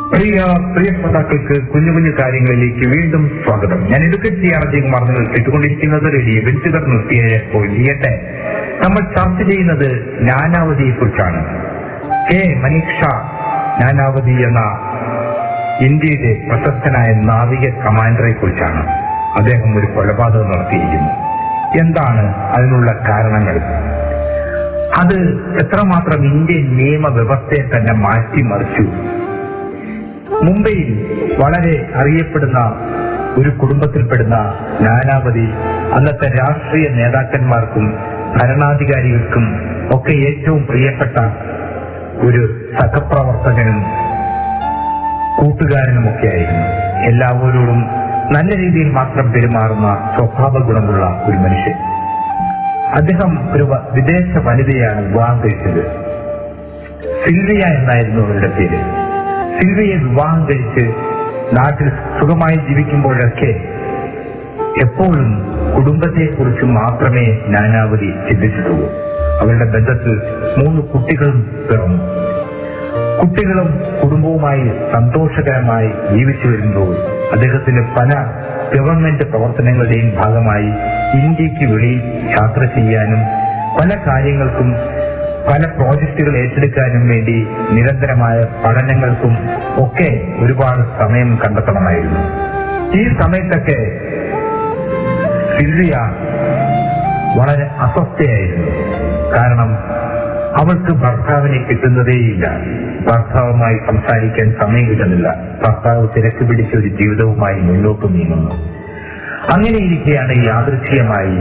പ്രിയ പ്രിയ ശ്രോതാക്കൾക്ക് കുഞ്ഞു കുഞ്ഞു കാര്യങ്ങളിലേക്ക് വീണ്ടും സ്വാഗതം ഞാൻ ഇടുക്കറ്റി അർജയകുമാർ നിങ്ങൾ കേട്ടുകൊണ്ടിരിക്കുന്നത് റേഡിയോ വെഞ്ചുകർ നിർത്തിയ ചെയ്യട്ടെ നമ്മൾ ചർച്ച ചെയ്യുന്നത് നാനാവതിയെ കുറിച്ചാണ് കെ മനീഷ നാനാവതി എന്ന ഇന്ത്യയിലെ പ്രശസ്തനായ നാവിക കമാൻഡറെ കുറിച്ചാണ് അദ്ദേഹം ഒരു കൊലപാതകം നടത്തിയിരിക്കുന്നു എന്താണ് അതിനുള്ള കാരണങ്ങൾ അത് എത്രമാത്രം ഇന്ത്യൻ നിയമവ്യവസ്ഥയെ തന്നെ മാറ്റിമറിച്ചു മുംബൈയിൽ വളരെ അറിയപ്പെടുന്ന ഒരു കുടുംബത്തിൽപ്പെടുന്ന നാനാവതി അന്നത്തെ രാഷ്ട്രീയ നേതാക്കന്മാർക്കും ഭരണാധികാരികൾക്കും ഒക്കെ ഏറ്റവും പ്രിയപ്പെട്ട ഒരു സഹപ്രവർത്തകനും കൂട്ടുകാരനുമൊക്കെയായിരുന്നു എല്ലാവരോടും നല്ല രീതിയിൽ മാത്രം പെരുമാറുന്ന സ്വഭാവ ഗുണമുള്ള ഒരു മനുഷ്യൻ അദ്ദേഹം ഒരു വ- വിദേശ വനിതയാണ് വിവാഹം കഴിച്ചത് സിൽവിയ എന്നായിരുന്നു അവരുടെ പേര് സിൽവിയെ വിവാഹം കഴിച്ച് നാട്ടിൽ സുഖമായി ജീവിക്കുമ്പോഴൊക്കെ എപ്പോഴും കുടുംബത്തെക്കുറിച്ച് മാത്രമേ നാനാവതി ചിന്തിച്ചിട്ടുള്ളൂ അവരുടെ ബന്ധത്തിൽ മൂന്ന് കുട്ടികളും പിറന്നു കുട്ടികളും കുടുംബവുമായി സന്തോഷകരമായി ജീവിച്ചു വരുമ്പോൾ അദ്ദേഹത്തിന് പല ഗവൺമെന്റ് പ്രവർത്തനങ്ങളുടെയും ഭാഗമായി ഇന്ത്യക്ക് വെളിയിൽ യാത്ര ചെയ്യാനും പല കാര്യങ്ങൾക്കും പല പ്രോജക്റ്റുകൾ ഏറ്റെടുക്കാനും വേണ്ടി നിരന്തരമായ പഠനങ്ങൾക്കും ഒക്കെ ഒരുപാട് സമയം കണ്ടെത്തണമായിരുന്നു ഈ സമയത്തൊക്കെ സിൽവിയ വളരെ അസ്വസ്ഥയായിരുന്നു കാരണം അവൾക്ക് ഭർത്താവിനെ കിട്ടുന്നതേയില്ല ഭർത്താവുമായി സംസാരിക്കാൻ സമയം കിട്ടുന്നില്ല ഭർത്താവ് തിരക്ക് പിടിച്ച ഒരു ജീവിതവുമായി മുന്നോട്ട് നീങ്ങുന്നു അങ്ങനെ ഇരിക്കെയാണ് യാദൃച്ഛികമായി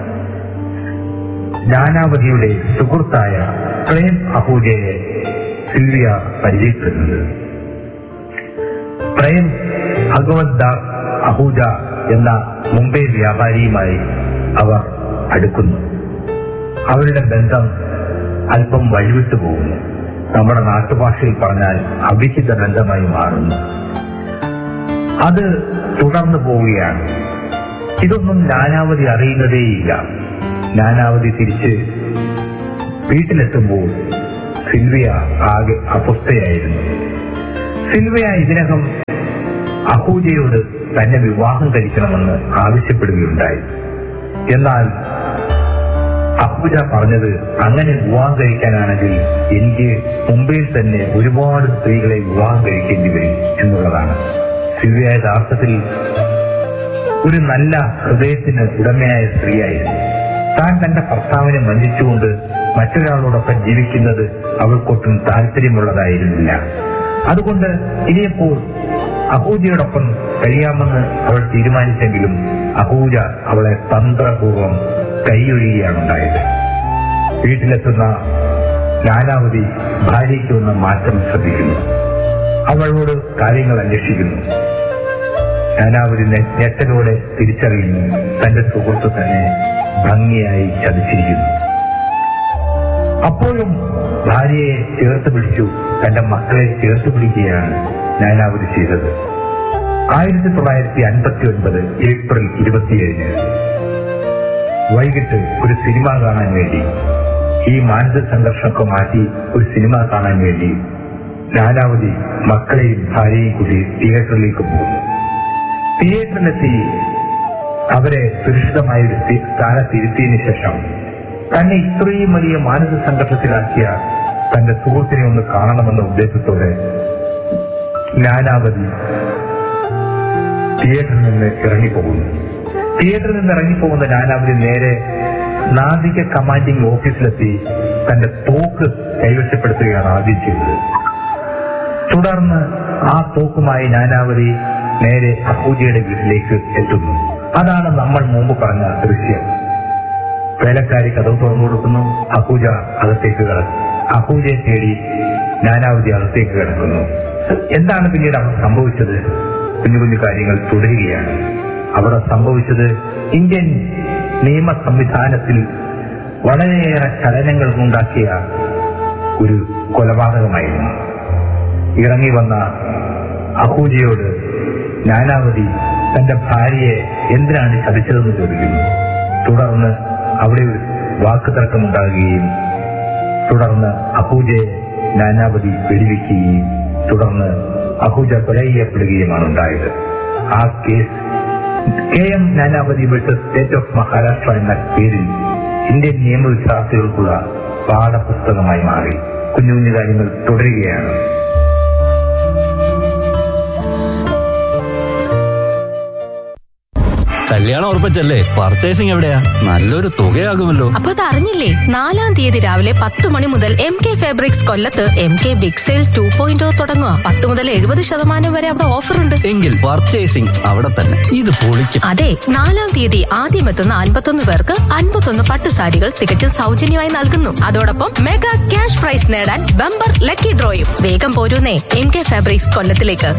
നാനാവതിയുടെ സുഹൃത്തായ പ്രേം അഹൂജയെ സിൽവിയ പരിചയപ്പെടുന്നത് പ്രേം ഭഗവത് ദാസ് അഹൂജ എന്ന മുംബൈ വ്യാപാരിയുമായി അവർ അടുക്കുന്നു അവരുടെ ബന്ധം അല്പം വഴിവിട്ടു പോകുന്നു നമ്മുടെ നാട്ടുഭാഷയിൽ പറഞ്ഞാൽ അവിഹിത ബന്ധമായി മാറുന്നു അത് തുടർന്നു പോവുകയാണ് ഇതൊന്നും നാനാവധി അറിയുന്നതേയില്ല നാനാവധി തിരിച്ച് വീട്ടിലെത്തുമ്പോൾ സിൽവിയ ആകെ അസ്വസ്ഥയായിരുന്നു സിൽവിയ ഇതിനകം അഹൂജയോട് തന്നെ വിവാഹം കഴിക്കണമെന്ന് ആവശ്യപ്പെടുകയുണ്ടായി എന്നാൽ അഹൂജ പറഞ്ഞത് അങ്ങനെ വിവാഹം കഴിക്കാനാണെങ്കിൽ എനിക്ക് മുംബൈയിൽ തന്നെ ഒരുപാട് സ്ത്രീകളെ വിവാഹം കഴിക്കേണ്ടി വരും എന്നുള്ളതാണ് സിൽവിയ യഥാർത്ഥത്തിൽ ഒരു നല്ല ഹൃദയത്തിന് ഉടമയായ സ്ത്രീയായിരുന്നു താൻ തന്റെ ഭർത്താവിനെ വഞ്ചിച്ചുകൊണ്ട് മറ്റൊരാളോടൊപ്പം ജീവിക്കുന്നത് അവൾക്കൊട്ടും താല്പര്യമുള്ളതായിരുന്നില്ല അതുകൊണ്ട് ഇനിയപ്പോൾ അഹൂജയോടൊപ്പം കഴിയാമെന്ന് അവൾ തീരുമാനിച്ചെങ്കിലും അഹൂജ അവളെ തന്ത്രപൂർവം കൈയൊഴിയുകയാണ് ഉണ്ടായത് വീട്ടിലെത്തുന്ന നാനാവധി ഭാര്യയ്ക്ക് വന്ന മാറ്റം ശ്രദ്ധിക്കുന്നു അവളോട് കാര്യങ്ങൾ അന്വേഷിക്കുന്നു നാനാവധി ഞെ- ഞെട്ടലോടെ തിരിച്ചറിയുന്നു തന്റെ സുഹൃത്ത് തന്നെ ഭംഗിയായി ചതിച്ചിരിക്കുന്നു അപ്പോഴും ഭാര്യയെ ചേർത്ത് പിടിച്ചു തന്റെ മക്കളെ ചേർത്ത് പിടിക്കുകയാണ് നാനാവധി ചെയ്തത് ആയിരത്തി തൊള്ളായിരത്തി അൻപത്തി ഒൻപത് ഏപ്രിൽ ഇരുപത്തിയേഴിന് വൈകിട്ട് ഒരു സിനിമ കാണാൻ വേണ്ടി ഈ മാനസിക സംഘർഷമൊക്കെ മാറ്റി ഒരു സിനിമ കാണാൻ വേണ്ടി നാനാവധി മക്കളെയും ഭാര്യയെയും കൂടി തിയേറ്ററിലേക്ക് പോകുന്നു തിയേറ്ററിലെത്തി അവരെ സുരക്ഷിതമായ ഒരു സ്ഥി- സ്ഥാനത്തിരുത്തിയതിനു ശേഷം തന്നെ ഇത്രയും വലിയ മാനസിക സംഘർഷത്തിലാക്കിയ തന്റെ സുഹൃത്തിനെ ഒന്ന് കാണണമെന്ന ഉദ്ദേശത്തോടെ നാനാവധി തിയേറ്ററിൽ നിന്ന് ഇറങ്ങിപ്പോകുന്നു തിയേറ്ററിൽ നിന്ന് ഇറങ്ങിപ്പോകുന്ന നാനാവധി നേരെ നാവിക കമാൻഡിംഗ് ഓഫീസിലെത്തി തന്റെ തോക്ക് കൈവശപ്പെടുത്തുകയാണ് ആദ്യം ചെയ്തത് തുടർന്ന് ആ തോക്കുമായി നാനാവതി നേരെ അഹൂജയുടെ വീട്ടിലേക്ക് എത്തുന്നു അതാണ് നമ്മൾ മുമ്പ് പറഞ്ഞ ദൃശ്യം വേലക്കാരി കഥവ് തുറന്നു കൊടുക്കുന്നു അഹൂജ അകത്തേക്ക് കിടക്കും അഹൂജയെ തേടി നാനാവതി അകത്തേക്ക് കിടക്കുന്നു എന്താണ് പിന്നീട് അവിടെ സംഭവിച്ചത് കുഞ്ഞു കുഞ്ഞു കാര്യങ്ങൾ തുടരുകയാണ് അവിടെ സംഭവിച്ചത് ഇന്ത്യൻ നിയമ സംവിധാനത്തിൽ വളരെയേറെ ചലനങ്ങൾ ഉണ്ടാക്കിയ ഒരു കൊലപാതകമായിരുന്നു ഇറങ്ങി വന്ന അഹൂജയോട് നാനാവതി തന്റെ ഭാര്യയെ എന്തിനാണ് ചതിച്ചതെന്ന് ചോദിക്കുന്നു തുടർന്ന് അവിടെ ഒരു വാക്കുതർക്കമുണ്ടാകുകയും തുടർന്ന് അഹൂജയെ നാനാവതി വെടിവെക്കുകയും തുടർന്ന് അഹൂജ കൊല ചെയ്യപ്പെടുകയുമാണ് ഉണ്ടായത് ആ case K M Nanavati versus state of Maharashtra എന്ന പേരിൽ ഇന്ത്യൻ നിയമവിശ്വാസികൾക്കുള്ള പാഠപുസ്തകമായി മാറി കുഞ്ഞു കുഞ്ഞു കാര്യങ്ങൾ തുടരുകയാണ് കല്യാണം ഉറപ്പിച്ചല്ലേ പർച്ചേസിംഗ് എവിടെയാ നല്ലൊരു തുകയാകുമല്ലോ അപ്പൊ അത് അറിഞ്ഞില്ലേ നാലാം തീയതി രാവിലെ പത്ത് മണി മുതൽ എം കെ ഫാബ്രിക്സ് കൊല്ലത്ത് M K big sale two point തുടങ്ങുക പത്ത് മുതൽ എഴുപത് ശതമാനം വരെ അവിടെ ഓഫർ ഉണ്ട് എങ്കിൽ പർച്ചേസിംഗ് അവിടെ തന്നെ ഇത് പൊളിക്കും അതെ നാലാം തീയതി ആദ്യം എത്തുന്ന അൻപത്തൊന്ന് പേർക്ക് അൻപത്തൊന്ന് പട്ടുസാരികൾ തികച്ചും സൗജന്യമായി നൽകുന്നു അതോടൊപ്പം മെഗാ ക്യാഷ് പ്രൈസ് നേടാൻ ബമ്പർ ലക്കി ഡ്രോയും വേഗം പോരൂന്നേ എം കെ ഫാബ്രിക്സ് കൊല്ലത്തിലേക്ക്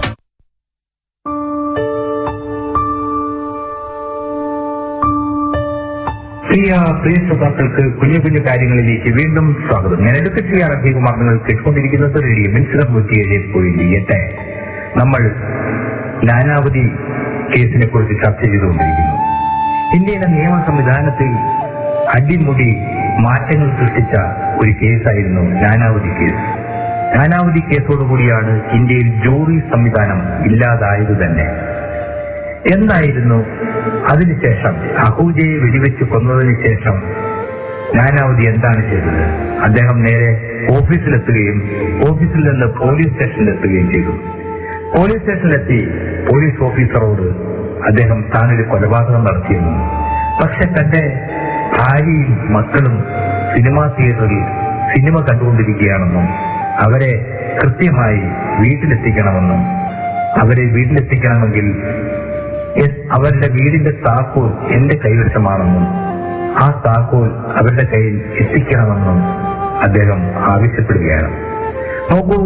പ്രിയ പ്രിയ ശ്രോതാക്കൾക്ക് കുഞ്ഞു കുഞ്ഞു കാര്യങ്ങളിലേക്ക് വീണ്ടും സ്വാഗതം ഞാൻ എടുക്കൽ ചെയ്യാൻ അധികകുമാർ നിങ്ങൾ കേട്ടുകൊണ്ടിരിക്കുന്നത് റേഡിയോ മിൻസിലർ നൂറ്റിയേഴ് പോയിന്റ് എട്ട് നമ്മൾ നാനാവധി കേസിനെ കുറിച്ച് ചർച്ച ചെയ്തുകൊണ്ടിരിക്കുന്നു ഇന്ത്യയിലെ നിയമ സംവിധാനത്തിൽ അടിമുടി മാറ്റങ്ങൾ സൃഷ്ടിച്ച ഒരു കേസായിരുന്നു നാനാവധി കേസ് നാനാവധി കേസോടുകൂടിയാണ് ഇന്ത്യയിൽ ജൂറി സംവിധാനം ഇല്ലാതായത് തന്നെ എന്തായിരുന്നു അതിനുശേഷം അഹൂജയെ വെടിവെച്ച് കൊന്നതിന് ശേഷം നാനാവധി എന്താണ് ചെയ്തത് അദ്ദേഹം നേരെ ഓഫീസിലെത്തുകയും ഓഫീസിൽ നിന്ന് പോലീസ് സ്റ്റേഷനിലെത്തുകയും ചെയ്തു പോലീസ് സ്റ്റേഷനിലെത്തി പോലീസ് ഓഫീസറോട് അദ്ദേഹം താനൊരു കൊലപാതകം നടത്തിയെന്നും പക്ഷെ തന്റെ ഭാര്യയും മക്കളും സിനിമാ തിയേറ്ററിൽ സിനിമ കണ്ടുകൊണ്ടിരിക്കുകയാണെന്നും അവരെ കൃത്യമായി വീട്ടിലെത്തിക്കണമെന്നും അവരെ വീട്ടിലെത്തിക്കണമെങ്കിൽ എസ് അവരുടെ വീടിന്റെ താക്കോൽ എന്റെ കൈവശമാണെന്നും ആ താക്കോൽ അവരുടെ കയ്യിൽ എത്തിക്കണമെന്നും അദ്ദേഹം ആവശ്യപ്പെടുകയാണ് നോക്കൂ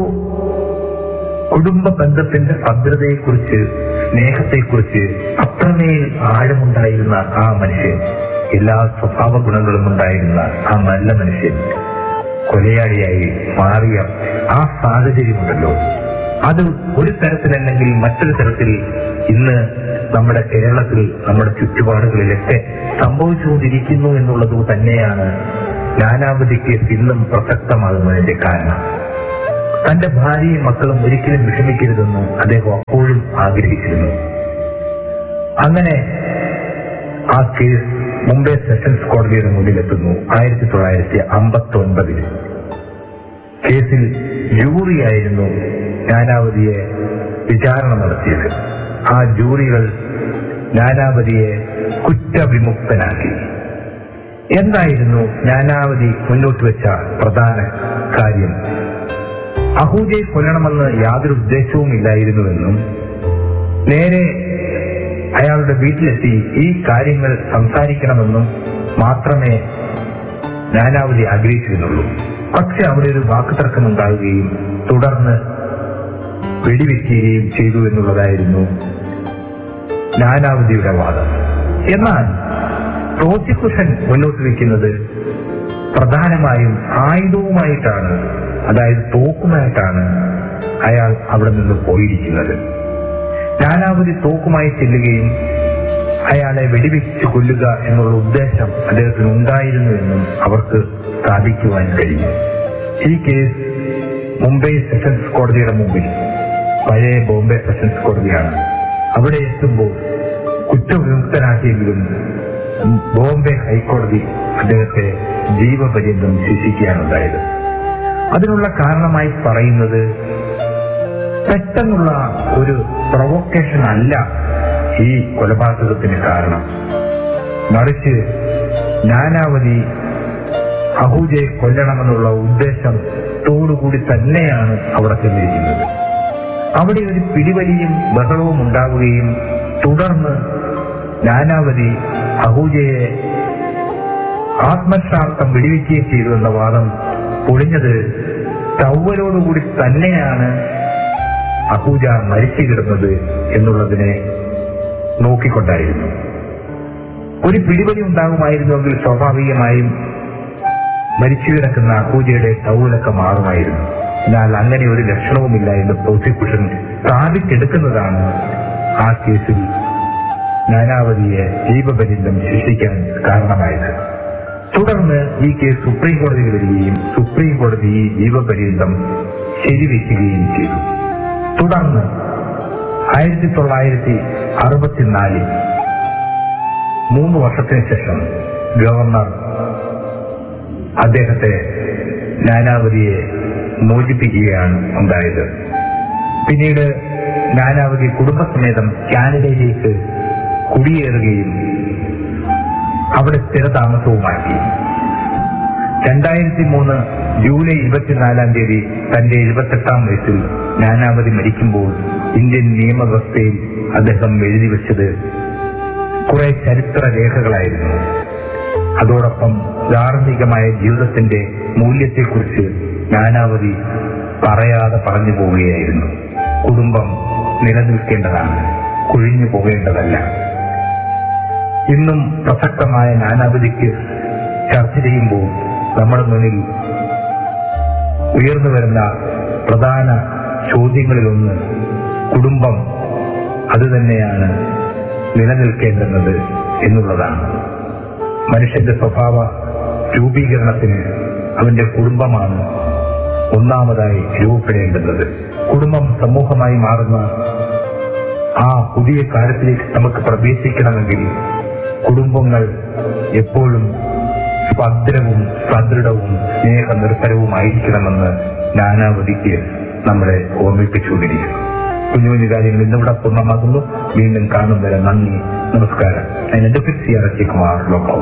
കുടുംബ ബന്ധത്തിന്റെ ഭദ്രതയെക്കുറിച്ച് സ്നേഹത്തെക്കുറിച്ച് അത്രമേൽ ആഴമുണ്ടായിരുന്ന ആ മനുഷ്യൻ എല്ലാ സ്വഭാവ ഗുണങ്ങളും ഉണ്ടായിരുന്ന ആ നല്ല മനുഷ്യൻ കൊലയാളിയായി മാറിയ ആ സാഹചര്യമുണ്ടല്ലോ അത് ഒരു തരത്തിലല്ലെങ്കിൽ മറ്റൊരു തരത്തിൽ ഇന്ന് നമ്മുടെ കേരളത്തിൽ നമ്മുടെ ചുറ്റുപാടുകളിലൊക്കെ സംഭവിച്ചുകൊണ്ടിരിക്കുന്നു എന്നുള്ളത് തന്നെയാണ് നാനാവധി കേസ് ഇന്നും പ്രസക്തമാകുന്നതിന്റെ കാരണം തന്റെ ഭാര്യയും മക്കളും ഒരിക്കലും വിഷമിക്കരുതെന്ന് അദ്ദേഹം അപ്പോഴും ആഗ്രഹിച്ചിരുന്നു അങ്ങനെ ആ കേസ് മുംബൈ സെഷൻസ് കോടതിയുടെ മുന്നിലെത്തുന്നു ആയിരത്തി തൊള്ളായിരത്തി അമ്പത്തി ഒൻപതിൽ കേസിൽ ജൂറിയായിരുന്നു നാനാവതിയെ വിചാരണ നടത്തിയത് ആ ജൂറികൾ നാനാവതിയെ കുറ്റവിമുക്തനാക്കി എന്തായിരുന്നു നാനാവതി മുന്നോട്ട് വെച്ച പ്രധാന കാര്യം അഹൂജയെ കൊല്ലണമെന്ന് യാതൊരു ഉദ്ദേശവും ഇല്ലായിരുന്നുവെന്നും നേരെ അയാളുടെ വീട്ടിലെത്തി ഈ കാര്യങ്ങൾ സംസാരിക്കണമെന്നും മാത്രമേ നാനാവതി ആഗ്രഹിച്ചിരുന്നുള്ളൂ പക്ഷെ അവിടെ ഒരു വാക്കുതർക്കം ഉണ്ടാവുകയും തുടർന്ന് വെടിവെക്കുകയും ചെയ്തു എന്നുള്ളതായിരുന്നു നാനാവതിയുടെ വാദം എന്നാൽ പ്രോസിക്യൂഷൻ മുന്നോട്ട് വയ്ക്കുന്നത് പ്രധാനമായും ആയുധവുമായിട്ടാണ് അതായത് തോക്കുമായിട്ടാണ് അയാൾ അവിടെ നിന്ന് പോയിരിക്കുന്നത് നാനാവധി തോക്കുമായി ചെല്ലുകയും അയാളെ വെടിവെച്ച് കൊല്ലുക എന്നുള്ള ഉദ്ദേശം അദ്ദേഹത്തിന് ഉണ്ടായിരുന്നു എന്നും അവർക്ക് സ്ഥാപിക്കുവാൻ കഴിഞ്ഞു ഈ കേസ് മുംബൈ സെഷൻസ് കോടതിയുടെ മുമ്പിൽ പഴയ ബോംബെ സെഷൻസ് കോടതിയാണ് അവിടെ എത്തുമ്പോൾ കുറ്റവിമുക്തനാക്കിയെങ്കിലും ബോംബെ ഹൈക്കോടതി അദ്ദേഹത്തെ ജീവപര്യന്തം ശിക്ഷിക്കുകയാണുണ്ടായത് അതിനുള്ള കാരണമായി പറയുന്നത് പെട്ടെന്നുള്ള ഒരു പ്രൊവോക്കേഷൻ അല്ല ഈ കൊലപാതകത്തിന് കാരണം മറിച്ച് നാനാവധി അഹൂജയെ കൊല്ലണമെന്നുള്ള ഉദ്ദേശത്തോടുകൂടി തന്നെയാണ് അവിടെ ചെന്നിരിക്കുന്നത് അവിടെ ഒരു പിടിവലിയും ബഹളവും ഉണ്ടാവുകയും തുടർന്ന് നാനാവധി അഹൂജയെ ആത്മശാസ്ത്രം വെടിവെക്കുകയും ചെയ്തു എന്ന വാദം പൊളിഞ്ഞത് ചൗവലോടുകൂടി തന്നെയാണ് അഹൂജ മരിച്ചു കിടന്നത് എന്നുള്ളതിനെ നോക്കിക്കൊണ്ടായിരുന്നു ഒരു പിടിവലി ഉണ്ടാകുമായിരുന്നുവെങ്കിൽ സ്വാഭാവികമായും മരിച്ചു കിടക്കുന്ന അഹൂജയുടെ ടൗലൊക്കെ മാറുമായിരുന്നു എന്നാൽ അങ്ങനെ ഒരു ലക്ഷണവുമില്ല എന്ന് പ്രോസിക്യൂഷൻ സ്ഥാപിച്ചെടുക്കുന്നതാണ് ആ കേസിൽ നാനാവതിയെ ജീവപര്യന്തം ശിക്ഷിക്കാൻ കാരണമായത് തുടർന്ന് ഈ കേസ് സുപ്രീം കോടതിയിൽ വരികയും സുപ്രീം കോടതി ഈ ജീവപര്യന്തം ശരിവെക്കുകയും ചെയ്തു തുടർന്ന് ആയിരത്തി തൊള്ളായിരത്തി അറുപത്തിനാലിൽ മൂന്ന് വർഷത്തിന് ശേഷം ഗവർണർ അദ്ദേഹത്തെ നാനാവതിയെ മോചിപ്പിക്കുകയാണ് ഉണ്ടായത് പിന്നീട് നാനാവതി കുടുംബസമേതം കാനഡയിലേക്ക് കുടിയേറുകയും അവിടെ സ്ഥിരതാമസവുമാക്കി രണ്ടായിരത്തി മൂന്ന് ജൂലൈ ഇരുപത്തിനാലാം തീയതി തന്റെ എഴുപത്തെട്ടാം വയസ്സിൽ നാനാവതി മരിക്കുമ്പോൾ ഇന്ത്യൻ നിയമവ്യവസ്ഥയിൽ അദ്ദേഹം എഴുതി വെച്ചത് കുറെ ചരിത്ര രേഖകളായിരുന്നു അതോടൊപ്പം ധാർമ്മികമായ ജീവിതത്തിന്റെ മൂല്യത്തെക്കുറിച്ച് നാനാവതി പറയാതെ പറഞ്ഞു പോവുകയായിരുന്നു കുടുംബം നിലനിൽക്കേണ്ടതാണ് കുഴിഞ്ഞു പോകേണ്ടതല്ല ഇന്നും പ്രസക്തമായ നാനാവതിക്ക് ചർച്ച ചെയ്യുമ്പോൾ നമ്മുടെ മുന്നിൽ ഉയർന്നു വരുന്ന പ്രധാന ചോദ്യങ്ങളിലൊന്ന് കുടുംബം അത് തന്നെയാണ് നിലനിൽക്കേണ്ടുന്നത് എന്നുള്ളതാണ് മനുഷ്യന്റെ സ്വഭാവ രൂപീകരണത്തിന് അവന്റെ കുടുംബമാണ് ഒന്നാമതായി രൂപപ്പെടേണ്ടുന്നത് കുടുംബം സമൂഹമായി മാറുന്ന ആ പുതിയ കാലത്തിലേക്ക് നമുക്ക് പ്രവേശിക്കണമെങ്കിൽ കുടുംബങ്ങൾ എപ്പോഴും ഭദ്രവും സദൃഢവും സ്നേഹനിർഭരവുമായിരിക്കണമെന്ന് നാനാവതിക്ക് നമ്മളെ ഓർമ്മിപ്പിച്ചുകൊണ്ടിരിക്കുന്നു കുഞ്ഞു കുഞ്ഞു കാര്യങ്ങൾ ഇന്നിവിടെ പൂർണ്ണമാകുന്നു വീണ്ടും കാണും വരെ നന്ദി നമസ്കാരം ഞാൻ എന്റെ സി ആർ കുമാർ ലോകം